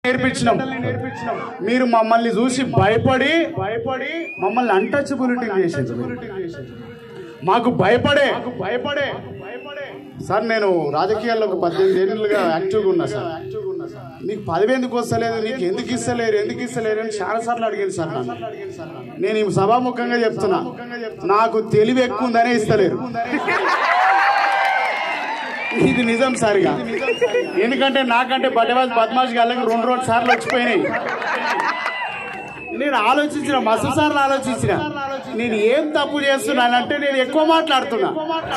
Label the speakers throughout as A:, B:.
A: నేర్పించినాం మీరు మమ్మల్ని చూసి భయపడి భయపడి మమ్మల్ని అన్టచబిలిటీ చేసేది మాకు భయపడే భయపడే సార్ నేను రాజకీయాల్లో ఒక పద్దెనిమిది ఏళ్ళుగా యాక్టివ్గా ఉన్నా సార్ నీకు పదవి ఎందుకు వస్తలేదు నీకు ఎందుకు ఇస్తలేరు ఎందుకు ఇస్తలేరు అని చాలా సార్లు అడిగాను సార్ నన్ను నేను ఈ సభాముఖంగా చెప్తున్నా నాకు తెలివి ఎక్కువ ఉందనే ఇస్తలేరు ఇది నిజం సారిగా ఎందుకంటే నాకంటే బట్టవాజ్ బద్మాష్ గాళ్ళకి రెండు రెండు సార్లు వచ్చిపోయినాయి నేను ఆలోచించిన మస్తు సార్లు ఆలోచించిన నేను ఏం తప్పు చేస్తున్నానంటే నేను ఎక్కువ మాట్లాడుతున్నా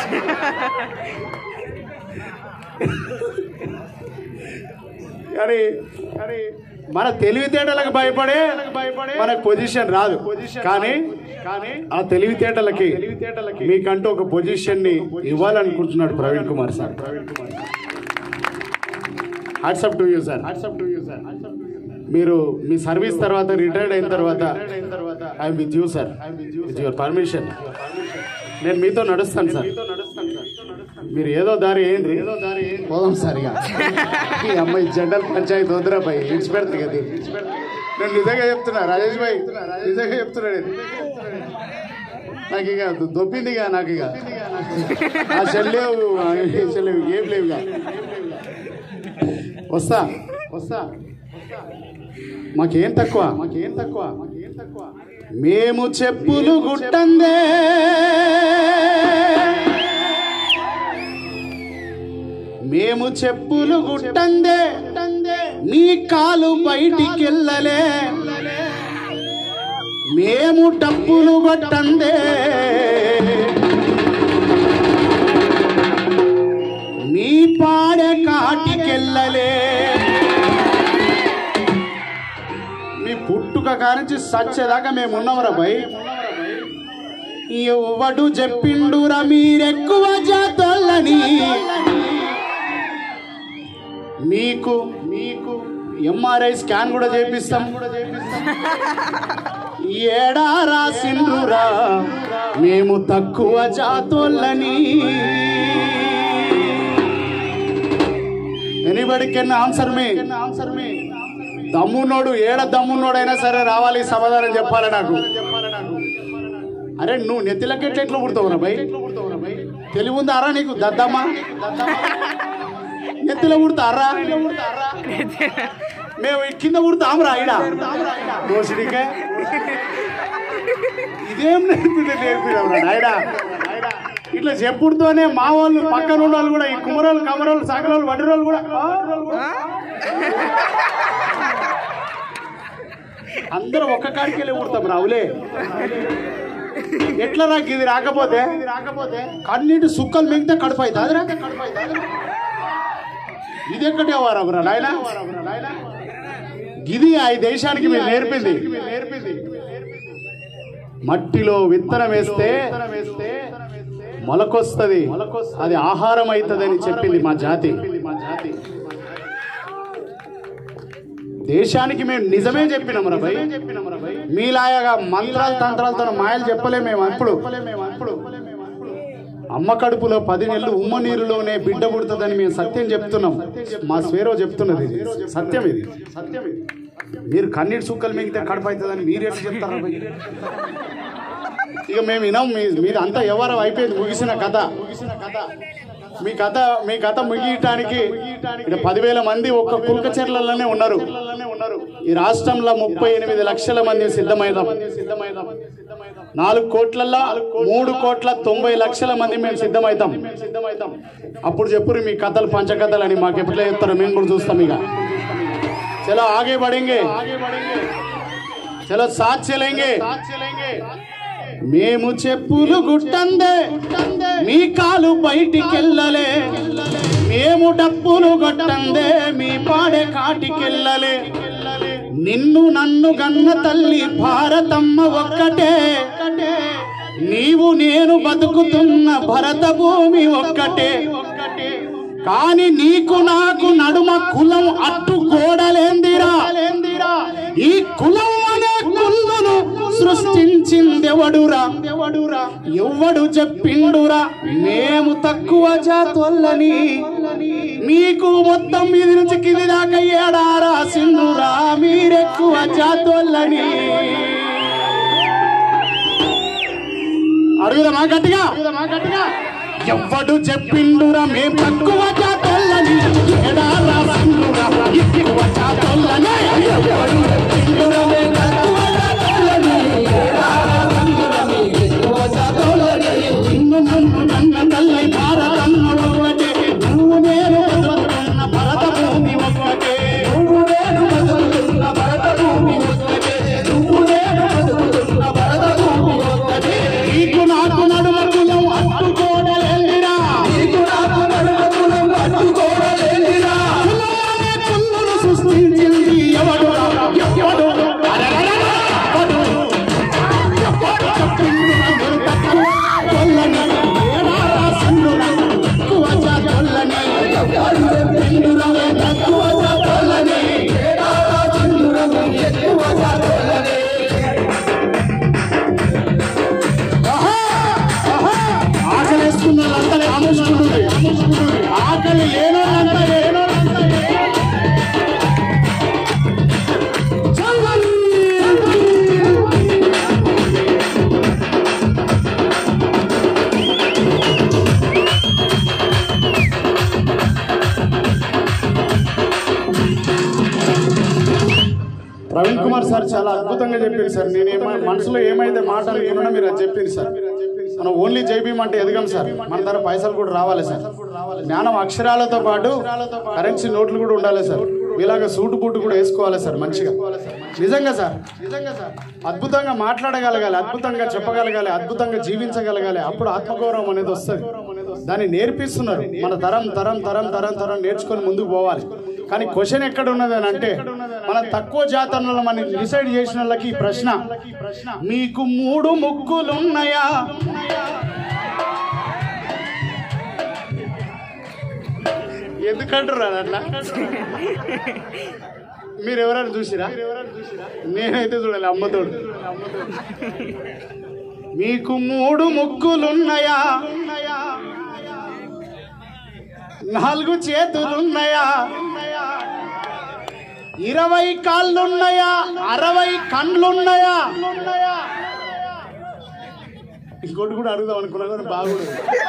A: కానీ కానీ మన తెలివితేటలకు భయపడే భయపడే మనకు పొజిషన్ రాదు కానీ కానీ ఆ తెలివితేటలకి తెలివితేటలకి మీకంటూ ఒక పొజిషన్ ని ఇవ్వాలనుకుంటున్నాడు Praveen Kumar sir Praveen Kumar hats off to you sir hats off to you sir మీరు మీ సర్వీస్ తర్వాత రిటైర్డ్ అయిన తర్వాత I'm with you sir with your permission నేను మీతో నడుస్తాను సార్ మీరు ఏదో దారి ఏంటి ఏదో దారి పోదాం సార్ ఇక ఈ అమ్మాయి జనరల్ పంచాయతీ వద్దురా పై ఇడిచిపెడతారు కదా నేను నిజంగా చెప్తున్నా రాజేష్ భాయ్ నిజంగా చెప్తున్నా నేను నాకు ఇక దొబ్బింది ఇక నాకు ఇక ఆ చెల్లేవు చెల్లేవు ఏం లేవు ఇక వస్తా వస్తా మాకేం తక్కువ మాకేం తక్కువ మాకేం తక్కువ మేము చెప్పులు గుట్టందే మేము చెప్పులు గుట్టందే నీ కాలు బయటికెళ్ళలే మేము డప్పులు కొట్టందే మీ పాడే కాటికెళ్ళలే మీ పుట్టుక కానించి సచ్చేదాకా మేము ఉన్నామరా భయ్ ఎవడు చెప్పిండురా మీరెక్కువ జాతోళ్ళని మీకు మీకు ఎంఆర్ఐ స్కాన్ కూడా చేపిస్తాం ఏడా రాసిండ్రురా మేము తక్కువ జాతోళ్ళని anybody can answer me answer me దమ్మున్నోడు ఏడ దమ్మున్నోడైనా సరే రావాలి సమాధానం చెప్పాలి నాకు అరే నువ్వు నెత్తిలకెట్ల ఎట్లా పుడతావురా భయ్ తెలివి ఉందారా నీకు దద్దమ్మా నెత్తిలో పుడతారా మేము ఈ కింద పుడతాంరా ఇడ దోషుడికే ఇదేం నేర్పింది నేర్పిరా నాయడా ఇట్లా చెప్పుడుతోనే మా వాళ్ళు పక్కన ఉన్న వాళ్ళు కూడా ఈ కుమరోళ్ళు కమరోళ్ళు సగరోళ్ళు వడ్డరోళ్ళు కూడా ఆ? అందరూ ఒక్క కాడికి వెళ్ళి పుడతాం రావులే ఎట్లా నాకు ఇది రాకపోతే రాకపోతే కన్నీటి సుక్కలు మిగితే కడుపు అవుతుంది ఇది ఎక్కడే వారవరా నాయన ఇది ఆ దేశానికి మీరు నేర్పింది నేర్పింది మట్టిలో విత్తనం వేస్తే మొలకొస్తుంది అది ఆహారం అవుతుందని చెప్పింది మా జాతి దేశానికి మేము నిజమే చెప్పినాం రా భయ్ మీలాగా మంత్రాలు తంత్రాలతో మాయలు చెప్పలే మేము అప్పుడు అమ్మ కడుపులో పది నెలలు ఉమ్మ నీరులోనే బిడ్డ పుడుతుందని మేము సత్యం చెప్తున్నాం మా స్వేరో చెప్తున్నది ఇది. సత్యం ఇది సత్యం ఇది మీరు కన్నీటి సుక్కలు మిగితే కడుపు అవుతుందని మీరు ఎట్లా చెప్తారా భయ్? ఇక మేము వినాం మీ మీది అంతా ఎవరం అయిపోయింది ముగిసిన కథ ముగిసిన కథ మీ కథ మీ కథ ముగియటానికి ఇక్కడ పదివేల మంది ఒక్క కుల్కచెర్లలోనే ఉన్నారు ఈ రాష్ట్రంలో ముప్పై ఎనిమిది లక్షల మంది సిద్ధమైదాం సిద్ధమైదాం నాలుగు కోట్లల్లో మూడు కోట్ల తొంభై లక్షల మంది మేము సిద్ధమవుతాం సిద్ధమవుతాం అప్పుడు చెప్పురు మీ కథలు పంచకథలు అని మాకు ఎట్లా చెప్తారో మేము కూడా చూస్తాం ఇక చలో ఆగే పడేంగే చలో సాత్ చలేంగే మేము చెప్పులు గుట్టందే మీ కాలు బయటికెళ్ళలే మేము డప్పులు కొట్టందే మీ పాడే కాటికెళ్ళలే నిన్ను నన్ను గన్న తల్లి భారతమ్మ ఒక్కటే నీవు నేను బతుకుతున్న భరత భూమి ఒక్కటే కాని నీకు నాకు నడుమ కులం అట్టు గోడలేందిరా ఈ కులం అనే కుళ్ళును సృష్టించిందెవడురా ఎవ్వడు చెప్పిండురా మేము తక్కువ జాతొల్లని మీకు మొత్తం ఇది నుంచి కింది దాకా ఏడా రాసిండురా జాతోళ్ళని అడుగుదామా గట్టిగా అడుగుదామా గట్టిగా ఎవ్వడు చెప్పిండురా మేం తక్కువ జాతోళ్ళని ఏడా రాసిండురా ఎక్కువ జాతోళ్ళని ఎవ్వడు చెప్పిండురా మేం తక్కువ జాతోళ్ళని ఏడా రాసిండురా మేం ఎక్కువ జాతోళ్ళని చిన్న నన్ను నన్న తల్లై భారతమ్మ ఒక్కటే నువ్వు నేను బతుకుతున్న భరత భూమి ఒక్కటే నువ్వు నేను బతుకుతున్న భరత భూమి ఒక్కటే నువ్వు నేను బతుకుతున్న భరత భూమి ఒక్కటే నీకు నాకు నడుమ కులం అట్టుకోడలేందిరా నీకు నాకు నడుమ కులం అట్టుకోడలేందిరా కులాలనే కుళ్ళును సృష్టించింది ఎవడు ఎవడు అరెరెరెరె, ఎవడు ఎవడు చెప్పిండురా మీరు తక్కువ కొల్లని ఏడారా సన్నురా తక్కువ జాతొల్లని ఎవడు చెప్పిండురా మీరు తక్కువ జాతొల్లని ఏడారా సన్నురా ఎక్కువ జాతొల్లని ఆహా! ఆహా! ఆకలి వేసుకున్న వాళ్ళంతా ఆమోసుకుంటుంది ఆకలి లేనోళ్ళంతా లేనోళ్ళంతా ప్రవీణ్ కుమార్ సార్ చాలా అద్భుతంగా చెప్పారు సార్ నేను ఏమై మనసులో ఏమైతే మాట అనుకున్నానో మీరు అది చెప్పారు సార్ మనం ఓన్లీ జైబీం అంటే ఎదగం సార్ మన దగ్గర పైసలు కూడా రావాలి సార్ జ్ఞానం అక్షరాలతో పాటు కరెన్సీ నోట్లు కూడా ఉండాలి సార్ ఇలాగ సూటు బూటు కూడా వేసుకోవాలి సార్ మంచిగా నిజంగా సార్ నిజంగా సార్ అద్భుతంగా మాట్లాడగలగాలి అద్భుతంగా చెప్పగలగాలి అద్భుతంగా జీవించగలగాలి అప్పుడు ఆత్మగౌరవం అనేది వస్తుంది దాన్ని నేర్పిస్తున్నారు మన తరం తరం తరం తరం తరం నేర్చుకొని ముందుకు పోవాలి కానీ క్వశ్చన్ ఎక్కడ ఉన్నది అని అంటే మనం తక్కువ జాతరలో మనం డిసైడ్ చేసిన వాళ్ళకి ఈ ప్రశ్న మీకు మూడు ముక్కులున్నాయా ఎందుకంటారు అట్లా మీరు ఎవరైనా చూసిరా నేనైతే చూడాలి అమ్మతోడు మీకు మూడు ముక్కులున్నాయా నాలుగు చేతులున్నాయా ఇరవై కాళ్ళున్నాయా అరవై కండ్లున్నాయా ఇంకోటి కూడా అడుగుదాం అనుకున్నా కానీ బాగుడు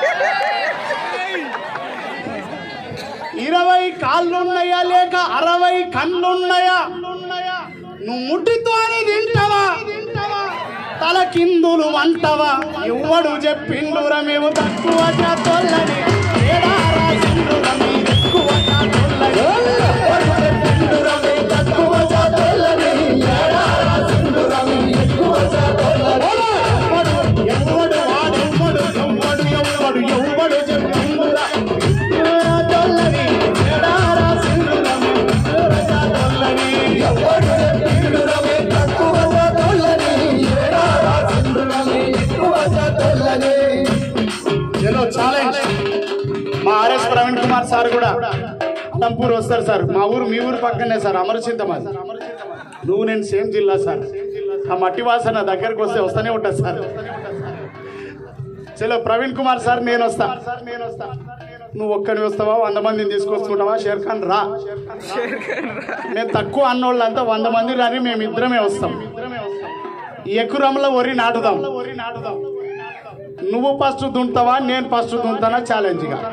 A: ఇరవై కాళ్ళున్నాయా లేక అరవై కళ్ళున్నాయా నువ్వు ముట్టితో అని తింటావా తల కిందులు వంటవా ఎవ్వడు చెప్పిండురా మేము తక్కువ చేతోళ్ళని ఏడా రాసిండురా మీరు ఎక్కువ చేతోళ్ళని. ఎవ్వడు చెప్పిండురా మేము తక్కువ చేతోళ్ళని. ఏడా రాసిండురా మేము ఎక్కువ చేతోళ్ళని. ఎవ్వడు, ఎవ్వడు, వాడెవ్వడు, ఎవ్వడు, ఎవ్వడు, ఎవ్వడు చెప్పిండురా ఎక్కువ చేతోళ్ళని. ఏడా రాసిండురా మేము ఎక్కువ చేతోళ్ళని. ఎవ్వడు చెప్పిండురా మేము తక్కువ చేతోళ్ళని. ఏడా రాసిండురా మేము ఎక్కువ చేతోళ్ళని. చలో ఛాలెంజ్ మా ఆర్ఎస్ ప్రవీణ్ కుమార్ సార్ కూడా అలంపూర్ వస్తారు సార్ మా ఊరు మీ ఊరు పక్కనే సార్ అమరచింత మాది నువ్వు నేను సేమ్ జిల్లా సార్ ఆ మట్టి వాసన దగ్గరకు వస్తే వస్తూనే ఉంటుంది సార్ చలో ప్రవీణ్ కుమార్ సార్ నేను వస్తా నేను వస్తా నువ్వు ఒక్కని వస్తావా వంద మందిని తీసుకొస్తుంటావా షేర్ ఖాన్ రా మేము తక్కువ అన్నోళ్ళంతా వంద మంది రాని మేము ఇద్దరమే వస్తాం ఈ ఎకురంలో వరి నాటుదాం వరి నాటుదాం నువ్వు ఫస్ట్ దుంతావా నేను ఫస్ట్ దుంతానా ఛాలెంజ్ గా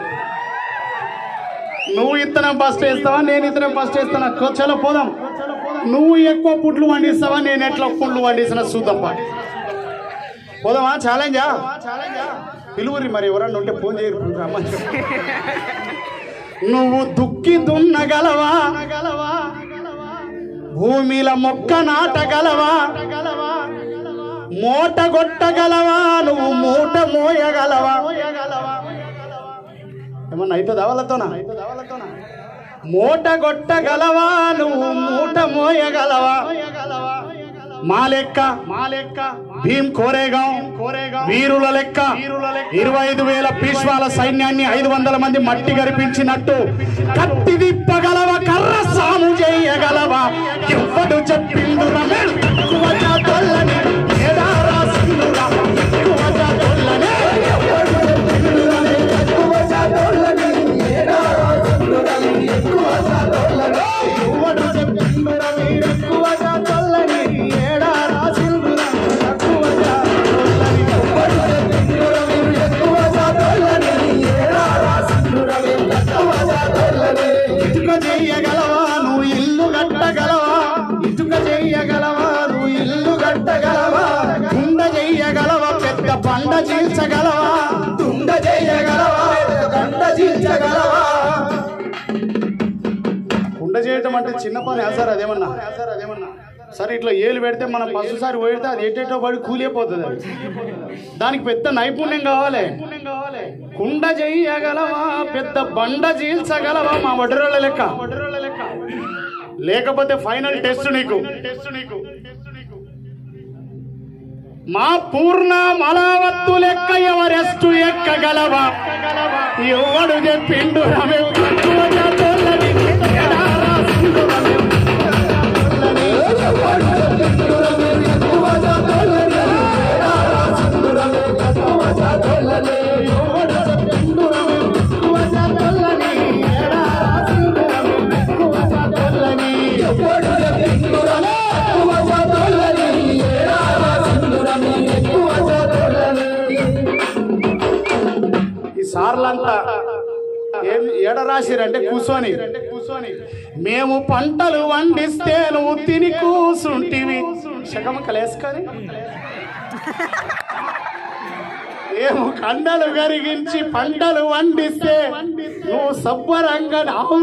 A: నువ్వు ఇత్తనం ఫస్ట్ వేస్తావా నేను ఇత్తనం ఫస్ట్ వేస్తానా కో- చలో పోదాం నువ్వు ఎక్కువ పుట్లు వండిస్తావా నేను ఎట్లా పుట్లు వండిస్తున్నా చూద్దాం పా పోదామా ఛాలెంజా పిలువురి మరి ఎవరన్నా ఉంటే ఫోన్ చేయరు రమ్మని చెప్పు. నువ్వు దుక్కి దున్నగలవా భూమిల మొక్క నాటగలవా మూట కొట్టగలవా నువ్వు మూట మోయగలవా ఏమన్నా అవుతుందా వాళ్ళతోనా మూట కొట్టగలవా నువ్వు మూట మోయగలవా మా లెక్క మా లెక్క భీం కోరేగాం కోరేగాం వీరుల లెక్క ఇరవై ఐదు వేల పీష్వాల సైన్యాన్ని ఐదు వందల మంది మట్టి గరిపించినట్టు కత్తి దిప్పగలవా కర్ర సాము చేయగలవా ఎవ్వడు చెప్పిండు రమేష్ ఎక్కువ జాతోళ్ళని ఏడా రాసిండురా ఎక్కువ జాతోళ్ళని ఎవ్వడు చెప్పిండు రమేష్ ఎక్కువ జాతోళ్ళని ఏడా రాసిండురా ఎక్కువ జాతోళ్ళని ఎవ్వడు చెప్పిండు రమేష్ ఎక్కువ జాతోళ్ళని చిన్న పని సార్ అదేమన్నా సార్ అదేమన్నా సరే ఇట్లా ఏలు పెడితే మనం పసుసారి పోయితే అది ఎటేటో పడి కూలిపోతుంది అది దానికి పెద్ద నైపుణ్యం కావాలి కుండ చెయ్యగలవా పెద్ద బండ చీల్చగలవా మా వడ్రోళ్ళ లెక్క లేకపోతే ఫైనల్ టెస్ట్ నీకు టెస్ట్ నీకు మా పూర్ణ మలావత్తు లెక్క ఎవరెస్టు ఎక్కగలవా ఎవడు చెప్పిండు రమే తక్కువ జాతోళ్ళని ఎడా రాసిండు రమే ఈ సార్లంతా ఏం ఏడ రాసిరంటే కూర్చొని కూర్చొని మేము పంటలు వండిస్తే నువ్వు తిని కూసుంటివి శకమకలేసుకొని మేము కండలు కరిగించి పంటలు వండిస్తే నువ్వు సబ్బరంగా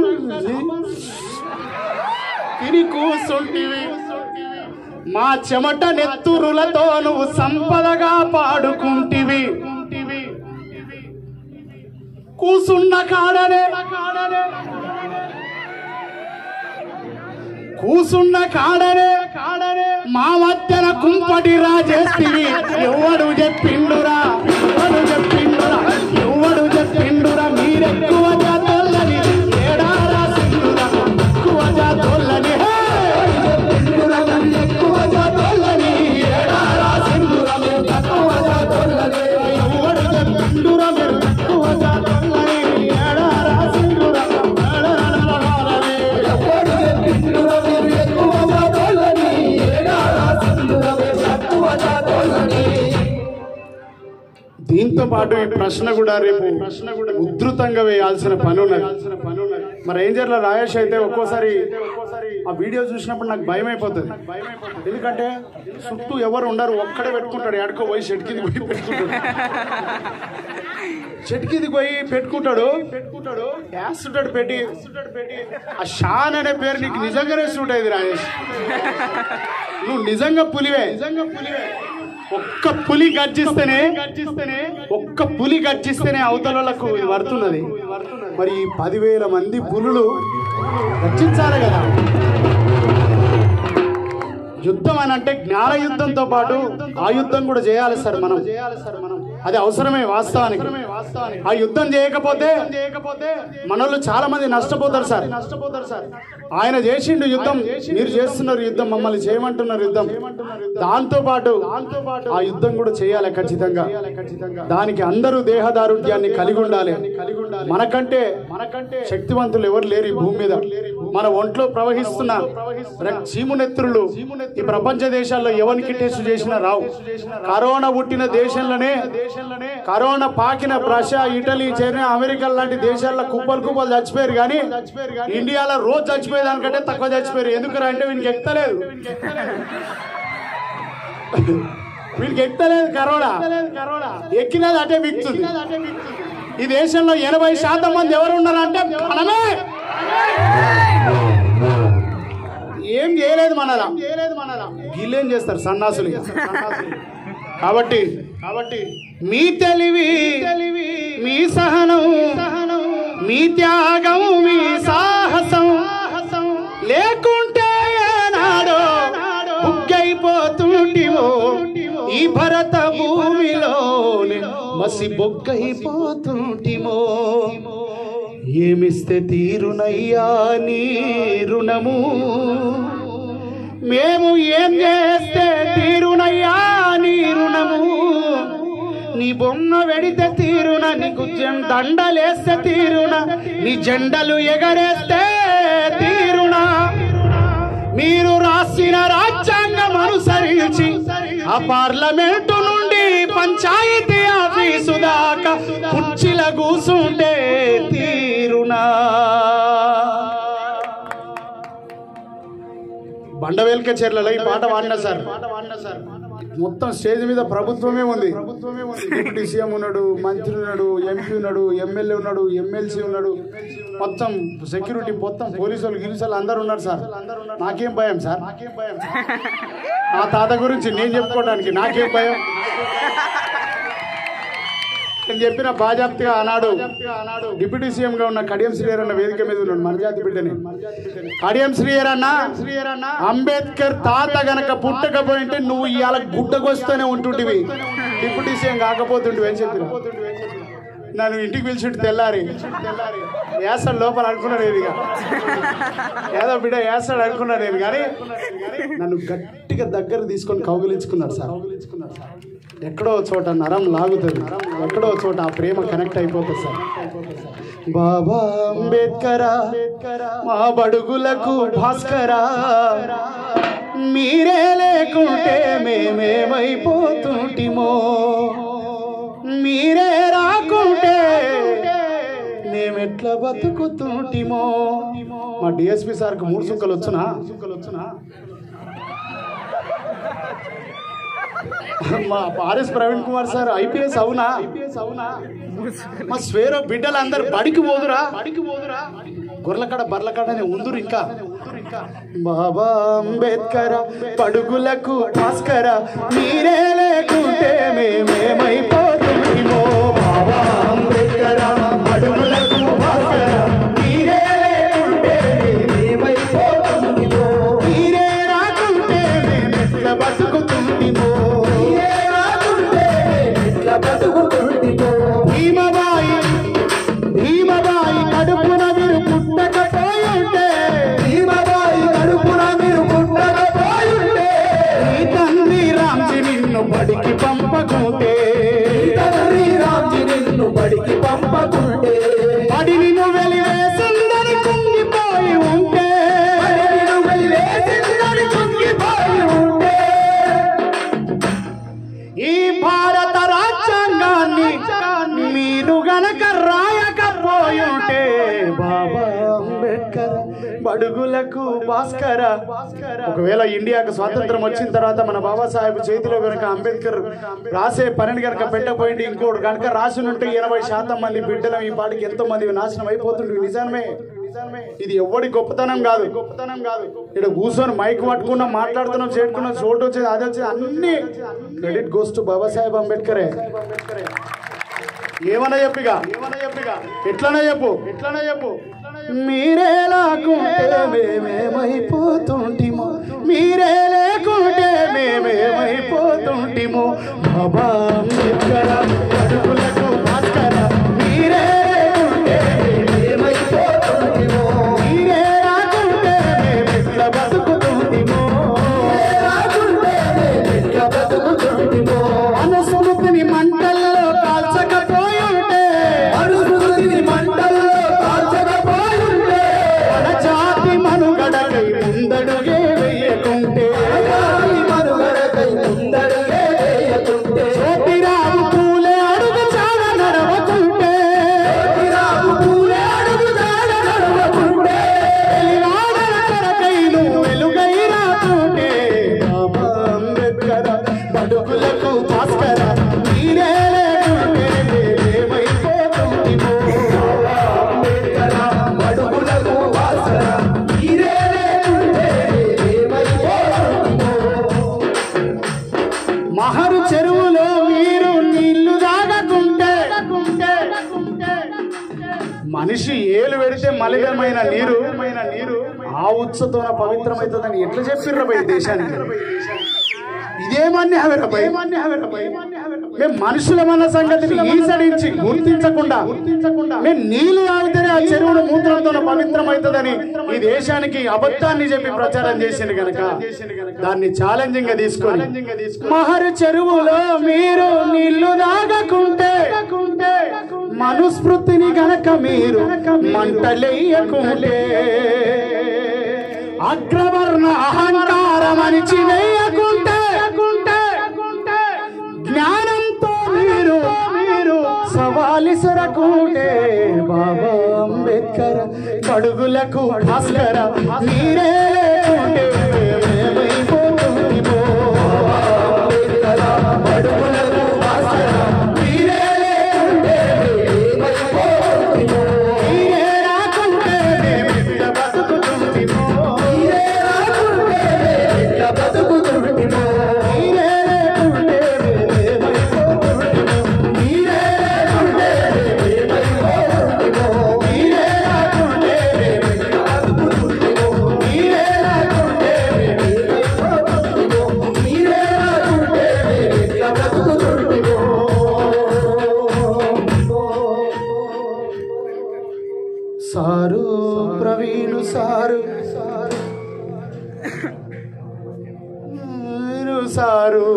A: తిని కూసుంటివి మా చెమట నెత్తురులతో నువ్వు సంపదగా పాడుకుంటివి కూసున్న కాడనే కూసున్న కాడనే కాడనే మా మధ్యన కుంపటి రాజేస్తివి ఎవడు చెప్పిండురా ఎవడు చెప్పిండురా ఎవడు చెప్పిండురా మీరెక్కువ జాతోళ్ళని ఏడా రాసిండురా ఎక్కువ జాతోళ్ళని హే! ఎక్కువ జాతోళ్ళని ఏడా రాసిండురా మీరు తక్కువ జాతోళ్ళని ఎవడు చెప్పిండురా మీరు తక్కువ జాతోళ్ళని ఏడా రాసిండురా ఏడా రాసిండురా? దీంతో పాటు ఈ ప్రశ్న కూడా రేపు ప్రశ్న కూడా ఉధృతంగా వేయాల్సిన పని ఉన్నది మరి రేంజర్ల రాయేష్ అయితే ఒక్కోసారి ఆ వీడియో చూసినప్పుడు నాకు భయం అయిపోతుంది ఎందుకంటే చుట్టూ ఎవరు ఉండరు ఒక్కడే పెట్టుకుంటాడు ఎడకో పోయి షెడ్ కింద పోయి పెట్టుకుంటాడు షెడ్ కింద పోయి పెట్టుకుంటాడు పెట్టుకుంటాడు వేస్తుంటాడు పెట్టి పెట్టి ఆ షాన్ అనే పేరు నీకు నిజంగానే సూట్ అయింది రాజేష్ నువ్వు నిజంగా పులివే నిజంగా పులివే ఒక్క పులి గర్జిస్తేనే గర్జిస్తేనే ఒక్క పులి గర్జిస్తేనే అవతలకు ఇది పడుతున్నది మరి ఈ పదివేల మంది పులులు గర్జించాలి కదా యుద్ధం అని అంటే జ్ఞాన యుద్ధంతో పాటు ఆ యుద్ధం కూడా చేయాలి సార్ మనం చేయాలి సార్ మనం అది అవసరమే వాస్తవానికి ఆ యుద్ధం చేయకపోతే చేయకపోతే మనోళ్ళు చాలా మంది నష్టపోతారు సార్ నష్టపోతారు సార్ ఆయన చేసిండు యుద్ధం మీరు చేస్తున్నారు యుద్ధం మమ్మల్ని చేయమంటున్నారు యుద్ధం దాంతో పాటు దాంతో పాటు ఆ యుద్ధం కూడా చేయాలి ఖచ్చితంగా దానికి అందరూ దేహదారుఢ్యాన్ని కలిగి ఉండాలి మనకంటే మనకంటే శక్తివంతులు ఎవరు లేరు ఈ భూమి మీద మన ఒంట్లో ప్రవహిస్తున్న రక్- చీమునెత్తురులు ఈ ప్రపంచ దేశాల్లో ఎవరికి టెస్ట్ చేసినా రావు కరోనా పుట్టిన దేశంలోనే కరోనా పాకిన రష్యా ఇటలీ చైనా అమెరికా లాంటి దేశాల్లో కుప్పలు కుప్పలు చచ్చిపోయారు కానీ ఇండియాలో రోజు చచ్చిపోయేదానికంటే తక్కువ చచ్చిపోయారు ఎందుకు అంటే వీనికి ఎక్కలేదు వీనికి ఎక్కలేదు కరోనా ఎక్కినది అటే మిక్తుంది ఈ దేశంలో ఎనభై శాతం మంది ఎవరు ఉన్నారంటే మనమే ఏం చేయలేదు మనలా చేయలేదు మనలా వీళ్ళేం చేస్తారు సన్నాసులు ఇక. కాబట్టి కాబట్టి మీ తెలివి తెలివి మీ సహనం సహనం మీ త్యాగం మీ సాహసం లేకుంటే ఏనాడో బుగ్గైపోతుంటివో ఈ భరత భూమిలోనే మసి బొగ్గైపోతుంటిమో ఏమిస్తే తీరునయ్యా నీ రుణము మేము ఏం చేస్తే తీరునయ్యా నీ రుణము నీ బొమ్మ వెడితే తీరున నీకు జెం- దండలేస్తే తీరున నీ జెండలు ఎగరేస్తే తీరున మీరు రాసిన రాజ్యాంగం అనుసరించి ఆ పార్లమెంటు నుండి పంచాయతీ ఆఫీసు దాకా కుర్చీల కూసుంటే తీరునా బండవేల్క చెర్లలో ఈ పాట వాడినా సార్ మొత్తం స్టేజ్ మీద ప్రభుత్వమే ఉంది డిప్యూటీ సీఎం ఉన్నాడు మంత్రి ఉన్నాడు ఎంపీ ఉన్నాడు ఎమ్మెల్యే ఉన్నాడు ఎమ్మెల్సీ ఉన్నాడు మొత్తం సెక్యూరిటీ మొత్తం పోలీసు వాళ్ళు గిరిసలు అందరు ఉన్నారు సార్ నాకేం భయం సార్ నాకేం భయం నా తాత గురించి నేను చెప్పుకోవడానికి నాకేం భయం నేను చెప్పిన బాజాప్తిగా ఆనాడు డిప్యూటీ సీఎం గా ఉన్న కడియం శ్రీయర్ అన్న వేదిక మీద ఉన్నాడు మన జాతి బిడ్డని కడియం శ్రీయర్ అన్న అంబేద్కర్ తాత గనక పుట్టకపోయింటే నువ్వు ఇవాళ గుడ్డకొస్తూనే ఉంటుంటివి డిప్యూటీ సీఎం కాకపోతుంటివి అని చెప్పిన నన్ను ఇంటికి పిలిచి తెల్లారి వేస్తాడు లోపల అనుకున్నా నేను ఇక ఏదో బిడ్డ వేస్తాడు అనుకున్నా నేను కానీ నన్ను గట్టిగా దగ్గర తీసుకొని కౌగిలించుకున్నాడు సార్ ఎక్కడో చోట నరం లాగుతుంది ఎక్కడో చోట ఆ ప్రేమ కనెక్ట్ అయిపోతుంది సార్ బాబా అంబేద్కరా మా బడుగులకు భాస్కరా మీరే లేకుంటే మేమేమైపోతుంటిమో మీరే రాకుంటే మేమెట్లా బతుకుతుంటిమో మా డిఎస్పి సార్కి మూడు సుక్కలు వచ్చునా సుక్కలు వచ్చునా మా RS Praveen Kumar sir IPS అవునా ఐపీఎస్ అవునా మా స్వేరో బిడ్డలు అందరు బడికి పోదురా బడికి పోదురా గొర్రెలకాడ బర్లకాడ అనే ఉందురు ఇంకా బాబా అంబేద్కర్ పడుగులకు భాస్కర మీరే లేకుంటే మేమేమైపోతుంటిమో బాబా అంబేద్కర్ పడుగులకు భాస్కర మీరే లేకుంటే మేమేమైపోతుంటిమో మీరే రాకుంటే మేమెట్ల బతుకుతుంటిమో మీరే రాకుంటే మేమెట్ల బతుకుతుంటిమో భీమబాయి భీమబాయి కడుపున మీరు పుట్టకపోయుంటే భీమబాయి కడుపున మీరు పుట్టకపోయుంటే నీ తండ్రి రామ్జీ నిన్ను బడికి పంపకుంటే తండ్రి రామ్జీ నిన్ను బడికి పంపకుంటే బడిని నువ్వు వెలివేసిందని కుంగిపోయి ఉంటే బడిని నువ్వు వెలివేసిందని కుంగిపోయి ఉంటే ఈ భారత రాజ్యాంగాన్ని మీరు గనక రాయకపోయుంటే బాబా అంబేద్కర్ బడుగులకు భాస్కర ఒకవేళ ఇండియాకు స్వాతంత్రం వచ్చిన తర్వాత మన బాబాసాహెబ్ చేతిలో గనక అంబేద్కర్ రాసే పనిని గనక పెట్టకపోయింది ఇంకోటి గనక రాసి ఉంటే ఎనభై శాతం మంది బిడ్డలు ఈ పాటికి ఎంతో మంది నాశనం అయిపోతుండే నిజమే ఇది ఎవడి గొప్పతనం కాదు గొప్పతనం కాదు ఇక్కడ కూర్చొని మైక్ పట్టుకున్నాం మాట్లాడుతున్నాం చేరుకున్నాం చోటు వచ్చేది అది వచ్చేది అన్ని క్రెడిట్ గోస్ టు బాబాసాహెబ్ అంబేద్కరే ఏమన్నా చెప్పిగా ఏమన్నా చెప్పిగా ఎట్లనే చెప్పు ఎట్లనే చెప్పు మీరే లేకుంటే మేమేమైపోతుంటిమో మీరే లేకుంటే మేమేమైపోతుంటిమో బాబా అంబేద్కర్ అడుగులకు భాస్కర మీరే లేకుంటే మేమేమైపోతుంటిమో మీరే రాకుంటే మేమెట్ల బతుకుతుంటిమో రాకుంటే మేమెట్ల బతుకుతుంటిమో అనుస్మృతిని మంటల్లో కాల్చకపోయుంటే అనుస్మృతిని మంటల్లో కాల్చకపోయుంటే మన జాతి మనుగడకై ముందడుగే వేయకుంటే మనుగడకై ముందడుగే వేయకుంటే జ్యోతిరావు పూలే అడుగు చాల నడవకుంటే జ్యోతిరావు పూలే అడుగు చాల నడవకుంటే వెలివాడల కొరకై నువ్వు వెలుగై రాకుంటే బాబా అంబేద్కర్ బడుగులకు భాస్కర మీరే లేకుంటే మేమేమైపోతుంటిమో అంబేద్కర్ బడుగులకు భాస్కర మీరే లేకుంటే మేమేమైపోతుంటిమో మహరు చెరువులో మీరు నీళ్లు తాగకుంటే మనిషి ఏలు పెడితే మలినమైన నీరు నీరు ఆ ఉత్సతోన పవిత్రమవుతుందని ఎట్లా చెప్పిర్ర భయ్ దేశానికి ఇదేమన్నీ హవెరపై మేము మనుషులమన్న సంగతిని ఈసడించి గుర్తించకుండా మేము నీళ్లు తాగితేనే ఆ చెరువును మూత్రంతో పవిత్రమవుతుందని ఈ దేశానికి అబద్ధాన్ని చెప్పి ప్రచారం చేసింది గనక దాన్ని ఛాలెంజింగ్ గా తీసుకొని మహరు చెరువులో మీరు నీళ్లు తాగకుంటే మనుస్మృతిని గనక మీరు మంటలేయకుంటే అగ్రవర్ణ అహంకారం అణిచి వేయకుంటే జ్ఞానంతో మీరు మీరు సవాలిసరకుంటే బాబా అంబేద్కర్ కడుగులకు భాస్కర మీరే లేకుంటే సారు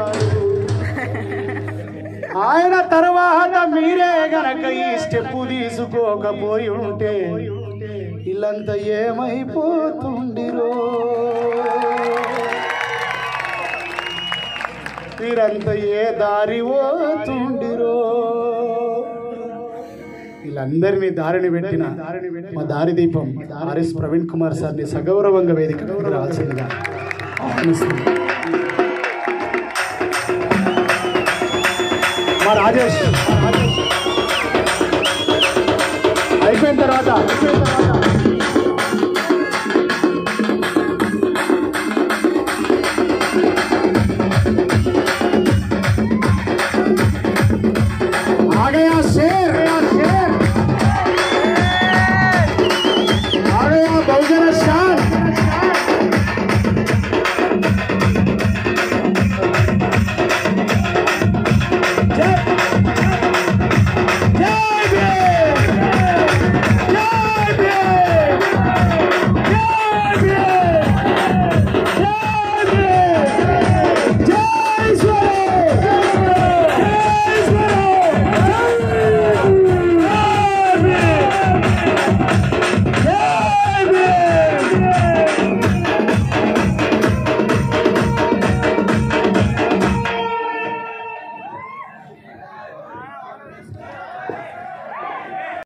A: ఆయన తర్వాత మీరే గనక ఈ స్టెప్ తీసుకోకపోయి ఉంటే ఇల్లంతా ఏమైపోతుండిరో మీరంతా ఏ దారి పోతుండిరో వీళ్ళందరినీ దారిని పెట్టిన మా దారి దీపం ఆర్ఎస్ ప్రవీణ్ కుమార్ సార్ని సగౌరవంగా వేదిక రావాల్సిందిగా ఆహ్వానిస్తున్నాను. మా రాజేష్ అయిపోయిన తర్వాత అయిపోయిన తర్వాత